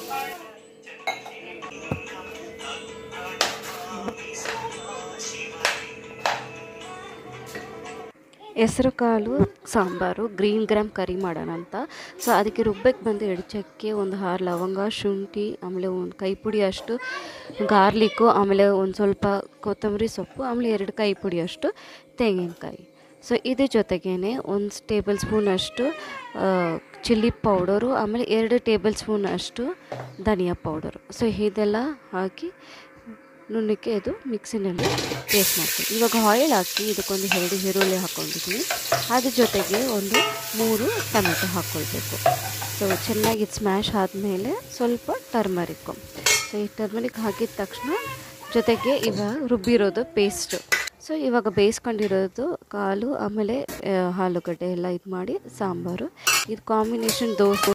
ಹೆಸರು ಕಾಳು sambar green gram ಕರಿ ಮಾಡೋಣ ಅಂತ ಸೊ ಅದಕ್ಕೆ ರುಬ್ಬಕ್ಕೆ ಬಂದು ಎರಡು ಚಕ್ಕೆ ಒಂದು ಆರು ಲವಂಗ ಶುಂಠಿ ಆಮೇಲೆ ಒಂದು ಕೈ ಪುಡಿ ಅಷ್ಟು ಗಾರ್ಲಿಕ್ಕು ಆಮೇಲೆ ಒಂದು ಸ್ವಲ್ಪ ಕೊತ್ತಂಬರಿ ಸೊಪ್ಪು ಆಮೇಲೆ ಎರಡು ಕೈ ಪುಡಿ ಅಷ್ಟು ತೆಂಗಿನಕಾಯಿ ಸೊ ಇದ್ರ ಜೊತೆಗೇ ಒಂದು ಟೇಬಲ್ ಸ್ಪೂನ್ ಅಷ್ಟು ಚಿಲ್ಲಿ ಪೌಡರು ಆಮೇಲೆ ಎರಡು ಟೇಬಲ್ ಸ್ಪೂನ್ ಅಷ್ಟು ಧನಿಯಾ ಪೌಡರು ಸೊ ಇದೆಲ್ಲ ಹಾಕಿ ನುಣ್ಣಕ್ಕೆ ಇದು ಮಿಕ್ಸಿನಲ್ಲಿ ಪೇಸ್ಟ್ ಮಾಡ್ತೀನಿ ಇವಾಗ ಆಯಿಲ್ ಹಾಕಿ ಇದಕ್ಕೊಂದು ಎರಡು ಈರುಳ್ಳಿ ಹಾಕ್ಕೊಂಡಿದ್ದೀನಿ ಅದ್ರ ಜೊತೆಗೆ ಒಂದು ಮೂರು ಟೊಮೆಟೊ ಹಾಕ್ಕೊಳ್ಬೇಕು ಸೊ ಚೆನ್ನಾಗಿ ಇದು ಸ್ಮ್ಯಾಶ್ ಆದಮೇಲೆ ಸ್ವಲ್ಪ ಟರ್ಮರಿಕ್ಕು ಸೊ ಈ ಟರ್ಮರಿಕ್ ಹಾಕಿದ ತಕ್ಷಣ ಜೊತೆಗೆ ಇವಾಗ ರುಬ್ಬಿರೋದು ಪೇಸ್ಟು ಸೊ ಇವಾಗ ಬೇಯಿಸ್ಕೊಂಡಿರೋದು ಕಾಲು ಆಮೇಲೆ ಆ, ಆಲೂಗಡ್ಡೆ ಎಲ್ಲ ಇದು ಮಾಡಿ ಸಾಂಬಾರು ಇದು ಕಾಂಬಿನೇಷನ್ ದೋಸೆ